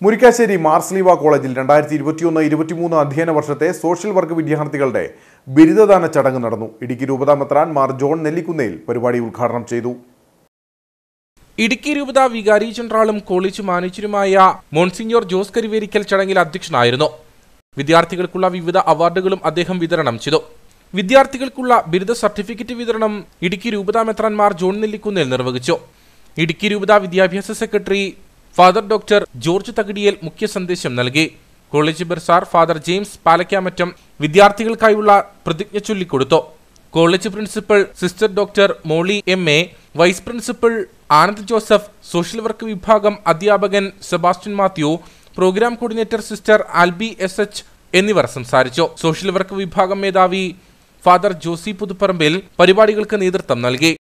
മുരിക്കാശ്ശേരി മാർസ്ലീവ കോളേജിൽ രണ്ടായിരത്തി ഇരുപത്തിയൊന്ന് ഇരുപത്തിമൂന്ന് അധ്യയന വർഷത്തെ സോഷ്യൽ വർക്ക് വിദ്യാർത്ഥികളുടെ ബിരുദദാന ചടങ്ങ് നടന്നു ഇടുക്കി രൂപതാമെത്രാൻ മാർ ജോൺ നെല്ലിക്കുന്നേൽ പരിപാടി ഉദ്ഘാടനം ചെയ്തു ഇടുക്കി രൂപത വികാരി ജനറാളും കോളേജ് മാനേജരുമായ മോൺസിഞ്ഞോർ ജോസ് കരിവേരിക്കൽ ചടങ്ങിൽ അധ്യക്ഷനായിരുന്നു വിദ്യാർത്ഥികൾക്കുള്ള വിവിധ അവാർഡുകളും അദ്ദേഹം വിതരണം ചെയ്തു വിദ്യാർത്ഥികൾക്കുള്ള ബിരുദ സർട്ടിഫിക്കറ്റ് വിതരണം ഇടുക്കി രൂപത മെത്രാൻമാർ ജോൺ നെല്ലിക്കുന്നേൽ നിർവഹിച്ചു ഇടുക്കി രൂപത വിദ്യാഭ്യാസ secretary father doctor George Thakidiyel മുഖ്യ സന്ദേശം നൽകി college bursar father James Palakkamattam വിദ്യാർത്ഥികൾക്കായുള്ള പ്രതിജ്ഞ ചൊല്ലിക്കൊടുത്തു college principal sister doctor Molly M A vice principal Anand Joseph social work വിഭാഗം അധ്യാപകൻ Sebastian Mathew programme coordinator sister Alby S H എന്നിവർ സംസാരിച്ചു സോഷ്യൽ വർക്ക് വിഭാഗം മേധാവി ഫാദർ ജോസി പുതുപ്പറമ്പിൽ പരിപാടികൾക്ക് നേതൃത്വം നൽകി